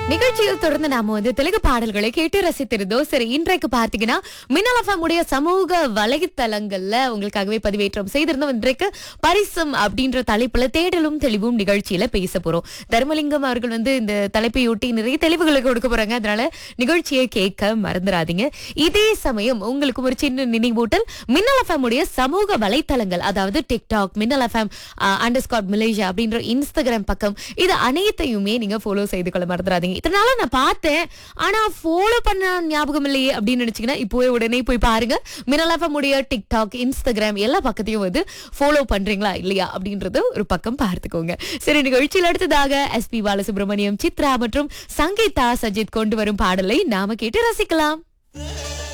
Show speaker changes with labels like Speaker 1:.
Speaker 1: நிகழ்ச்சியில் தொடர்ந்து நாம வந்து தெலுங்கு பாடல்களை கேட்டு ரசித்திருந்தோம் சரி இன்றைக்கு பார்த்தீங்கன்னா மின்னல் FM உடைய சமூக வலைத்தளங்கள்ல உங்களுக்காகவே பதிவேற்றம் செய்திருந்தோம் இன்றைக்கு பரிசம் அப்படின்ற தலைப்புல தேடலும் தெளிவும் நிகழ்ச்சியில பேச போறோம் தர்மலிங்கம் அவர்கள் வந்து இந்த தலைப்பையொட்டி நிறைய தெளிவுகளை கொடுக்க போறாங்க அதனால நிகழ்ச்சியை கேட்க மறந்துடாதீங்க இதே சமயம் உங்களுக்கு ஒரு சின்ன நினைவூட்டல் மின்னல் FM உடைய சமூக வலைத்தளங்கள் அதாவது TikTok Minnal FM underscore Malaysia அப்படின்ற இன்ஸ்டாகிராம் பக்கம் இது அனைத்தையுமே நீங்க ஃபாலோ செய்து கொள்ள மறந்துடாதீங்க இதனால நான் பார்த்தேன் ஆனா ஃபாலோ பண்ண ஞாபகம் இல்லையே அப்படின்னு நினைச்சீங்கன்னா இப்போவே உடனே போய் பாருங்க மின்னல் எஃப்எம் உடைய டிக்டாக் இன்ஸ்டாகிராம் எல்லா பக்கத்தையும் வந்து ஃபாலோ பண்றீங்களா இல்லையா அப்படின்றது ஒரு பக்கம் பார்த்துக்கோங்க சரி நிகழ்ச்சியில் அடுத்ததாக எஸ்பி பாலசுப்ரமணியம் சித்ரா மற்றும் சங்கீதா சஜித் கொண்டு வரும் பாடலை நாம கேட்டு ரசிக்கலாம்